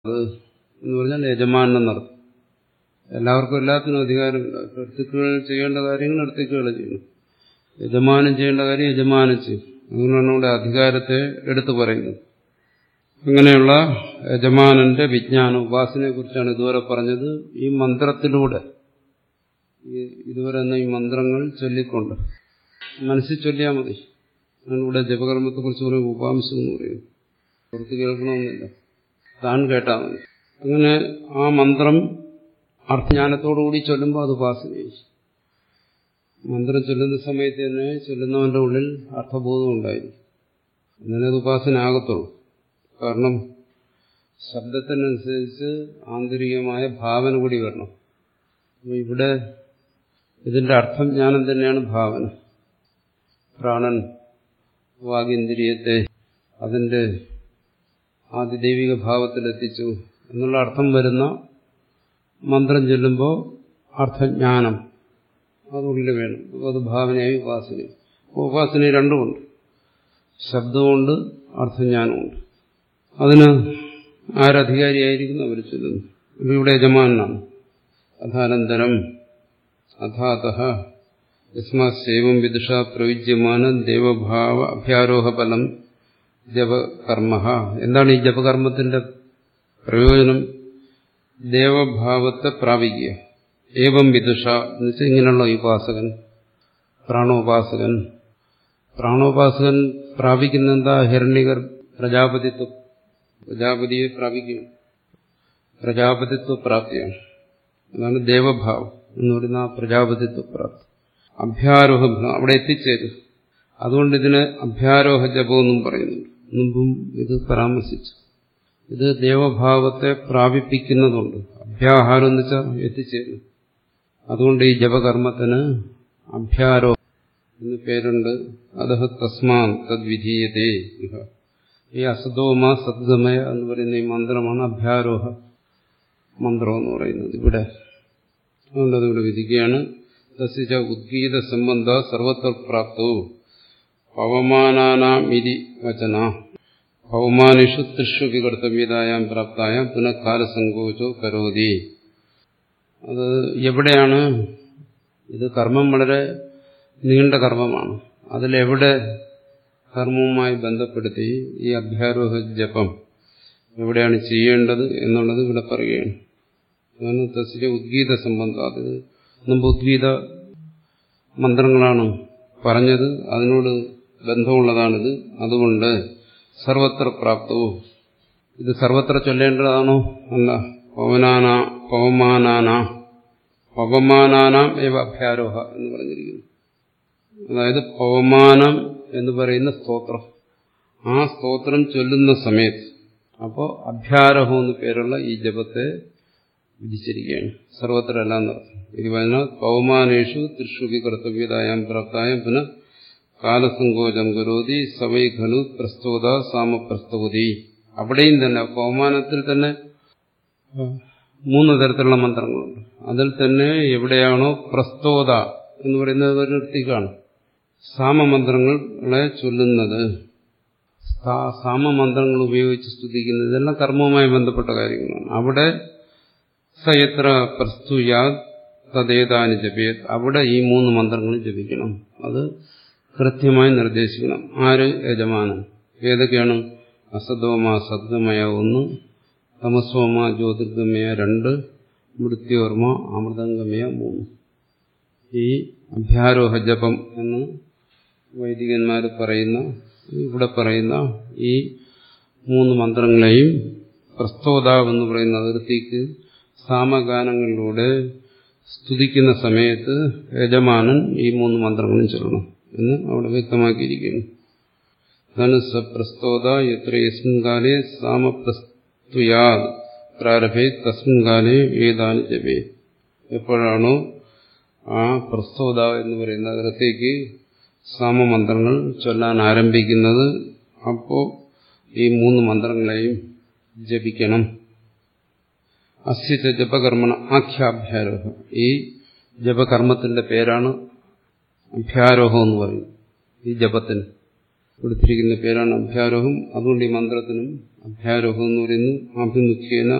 അത് എന്ന് പറഞ്ഞാൽ യജമാനം എന്നർത്ഥം എല്ലാവർക്കും എല്ലാത്തിനും അധികാരമില്ല ഋത്തിക്കുകൾ ചെയ്യേണ്ട കാര്യങ്ങൾ ഋത്തിക്കുകൾ ചെയ്യണം യജമാനം ചെയ്യേണ്ട കാര്യം യജമാനം ചെയ്യും അതുകൊണ്ടാണ് ഇവിടെ അധികാരത്തെ എടുത്തു പറയുന്നത് അങ്ങനെയുള്ള യജമാനന്റെ വിജ്ഞാന ഉപാസനയെ കുറിച്ചാണ് ഇതുവരെ പറഞ്ഞത് ഈ മന്ത്രത്തിലൂടെ ഈ ഇതുവരെ എന്ന ഈ മന്ത്രങ്ങൾ ചൊല്ലിക്കൊണ്ട് മനസ്സിൽ ചൊല്ലിയാൽ മതി ഇവിടെ ജപകർമ്മത്തെക്കുറിച്ച് പറയും ഉപാംശം എന്ന് പറയുന്നു പുറത്ത് കേൾക്കണമെന്നില്ല താൻ കേട്ടാൽ മതി അങ്ങനെ ആ മന്ത്രം അർത്ഥജ്ഞാനത്തോടുകൂടി ചൊല്ലുമ്പോൾ അത് ഉപാസനയായി മന്ത്രം ചൊല്ലുന്ന സമയത്ത് തന്നെ ചൊല്ലുന്നവന്റെ ഉള്ളിൽ അർത്ഥബോധം ഉണ്ടായിരിക്കും എന്നാലേ അത് ഉപാസന ആകത്തുള്ളൂ കാരണം ശബ്ദത്തിനനുസരിച്ച് ആന്തരികമായ ഭാവന കൂടി വരണം അപ്പോൾ ഇവിടെ ഇതിന്റെ അർത്ഥം ജ്ഞാനം തന്നെയാണ് ഭാവന പ്രാണൻ വാഗിന്ദ്രിയത്തെ അതിന്റെ ആദിദൈവിക ഭാവത്തിലെത്തിച്ചു എന്നുള്ള അർത്ഥം വരുന്ന മന്ത്രം ചൊല്ലുമ്പോൾ അർത്ഥജ്ഞാനം അതുള്ളിൽ വേണം അപ്പോൾ അത് ഭാവനയായി ഉപാസന ഉപാസന രണ്ടുമുണ്ട് ശബ്ദമുണ്ട് അർത്ഥജ്ഞാനമുണ്ട് അതിന് ആരധികാരിയായിരിക്കുന്നു അവർ ചൊല്ലുന്നു ഇപ്പം ഇവിടെ യജമാനാണ് അഥാനന്തരം അഥാത യസ്മാസേവം വിദുഷ പ്രയുജ്യമാന ദേവഭാവ അഭ്യാരോഹ ഫലം ജപകർമ്മ എന്താണ് ഈ ജപകർമ്മത്തിന്റെ പ്രയോജനം ദേവഭാവത്തെ പ്രാപിക്കുക ഏവം വിദുഷ എന്ന് വെച്ചാൽ ഇങ്ങനെയുള്ള ഉപാസകൻ പ്രാണോപാസകൻ പ്രാണോപാസകൻ പ്രാപിക്കുന്ന എന്താ ഹിരണ്യകർ പ്രജാപതിത്വം പ്രജാപതിയെ പ്രാപിക്കും പ്രജാപതിത്വ പ്രാപ്തിയാണ് അതാണ് ദേവഭാവം എന്ന് പറയുന്ന ആ പ്രജാപതിത്വ പ്രാപ്തി അഭ്യാരോഹ അവിടെ എത്തിച്ചേരും അതുകൊണ്ട് ഇതിന് അഭ്യാരോഹ ജപമെന്നും പറയുന്നുണ്ട് മുമ്പും ഇത് പരാമർശിച്ചു ഇത് ദേവഭാവത്തെ പ്രാപിപ്പിക്കുന്നതുണ്ട് അഭ്യാഹാരം എന്ന് വെച്ചാൽ എത്തിച്ചേരും അതുകൊണ്ട് ഈ ജപകർമ്മത്തിന് അഭ്യാരോഹ എന്ന് പേരുണ്ട് അതഹ തസ്മാൻ തദ്വിധീയതേ ഇഹ ഈ അസതോമ സദ്ഗമയ എന്ന് പറയുന്ന ഈ മന്ത്രമാണ് അഭ്യാരോഹ മന്ത്രം എന്ന് പറയുന്നത് ഇവിടെ അതുകൊണ്ട് അതിവിടെ വിധിക്കുകയാണ് തസ്യ ഉദ്ഗീത സംബന്ധ സർവത്ര പ്രാപ്തവും പവമാനാമിതി വചന പവമാനിഷു തൃഷു വികർത്തവ്യതായാം പ്രാപ്തായാം പുനഃ കാലസങ്കോചോ കരോതി അത് എവിടെയാണ് ഇത് കർമ്മം വളരെ നീണ്ട കർമ്മമാണ് അതിലെവിടെ കർമ്മവുമായി ബന്ധപ്പെടുത്തി ഈ അഭ്യാരോഹ ജപം എവിടെയാണ് ചെയ്യേണ്ടത് എന്നുള്ളത് ഇവിടെ പറയുകയാണ് അതാണ് തസ്യ ഉദ്ഗീത സംബന്ധം അത് മുമ്പ് ഉദ്ഗീത മന്ത്രങ്ങളാണ് പറഞ്ഞത് അതിനോട് ബന്ധമുള്ളതാണിത് അതുകൊണ്ട് സർവത്ര പ്രാപ്തവും ഇത് സർവത്ര ചൊല്ലേണ്ടതാണോ അല്ല പവനാന പവമാനാന പവമാനാനാം ഏവ അഭ്യാരോഹ എന്ന് പറഞ്ഞിരിക്കുന്നു അതായത് പവമാനം എന്ന് പറയുന്ന സ്തോത്രം ആ സ്തോത്രം ചൊല്ലുന്ന സമയത്ത് അപ്പോൾ അഭ്യാരോഹം എന്ന് പേരുള്ള ഈ ജപത്തെ വിധിച്ചിരിക്കുകയാണ് സർവത്ര എല്ലാം നടത്തും ഇത് പറഞ്ഞാൽ പൗമാനേഷു തൃഷുഭി കർത്തവ്യതായാം പ്രാപ്തായം പുനഃ കാലസങ്കോചം കരോതി സവൈ ഖലു പ്രസ്തോത സാമപ്രസ്തോതി അവിടെയും തന്നെ പൗമാനത്തിൽ തന്നെ മൂന്ന് തരത്തിലുള്ള മന്ത്രങ്ങളുണ്ട് അതിൽ തന്നെ എവിടെയാണോ പ്രസ്തോത എന്ന് പറയുന്നത് ഒരു നിർത്തിക്കാണ് സാമമന്ത്രങ്ങളെ ചൊല്ലുന്നത് സാമമന്ത്രങ്ങൾ ഉപയോഗിച്ച് സ്തുതിക്കുന്നത് ഇതെല്ലാം കർമ്മവുമായി ബന്ധപ്പെട്ട കാര്യങ്ങളാണ് അവിടെ സയത്ര പ്രസ്തുയാ തദ്ദേതാന് ജപേത് അവിടെ ഈ മൂന്ന് മന്ത്രങ്ങൾ ജപിക്കണം അത് കൃത്യമായി നിർദ്ദേശിക്കണം ആര് യജമാനൻ ഏതൊക്കെയാണ് അസതോമ സദ്ഗമയ ഒന്ന് തമസോമ ജ്യോതിർഗമയ രണ്ട് മൃത്യോർമ അമൃതംഗമയ മൂന്ന് ഈ അഭ്യാരോഹ ജപം എന്ന് വൈദികന്മാർ പറയുന്ന ഇവിടെ പറയുന്ന ഈ മൂന്ന് മന്ത്രങ്ങളെയും പ്രസ്തോതാവ് എന്ന് പറയുന്ന അതിർത്തിക്ക് സാമഗാനങ്ങളിലൂടെ സ്തുതിക്കുന്ന സമയത്ത് യജമാനൻ ഈ മൂന്ന് മന്ത്രങ്ങളും ചൊല്ലണം എന്ന് അവിടെ വ്യക്തമാക്കിയിരിക്കുന്നു അതാണ് സപ്രസ്തോത എത്ര യസ്മിൻ കാലേ സാമപ്രസ്തുയാ പ്രാരഭേ തസ്മിൻ കാലേ ഏതാനും ജപേ എപ്പോഴാണോ ആ പ്രസ്തോത എന്ന് പറയുന്ന അതിർത്തേക്ക് സാമമന്ത്രങ്ങൾ ചൊല്ലാൻ ആരംഭിക്കുന്നത് അപ്പോൾ ഈ മൂന്ന് മന്ത്രങ്ങളെയും ജപിക്കണം അസ്യ ജപകർമ്മണ ആഖ്യാഭ്യാരോഹ ഈ ജപകർമ്മത്തിന്റെ പേരാണ് അഭ്യാരോഹം എന്ന് പറയും ഈ ജപത്തിന് കൊടുത്തിരിക്കുന്ന പേരാണ് അഭ്യാരോഹം അതുകൊണ്ട് ഈ മന്ത്രത്തിനും അഭ്യാരോഹം എന്ന് പറയുന്നു ആഭിമുഖ്യേന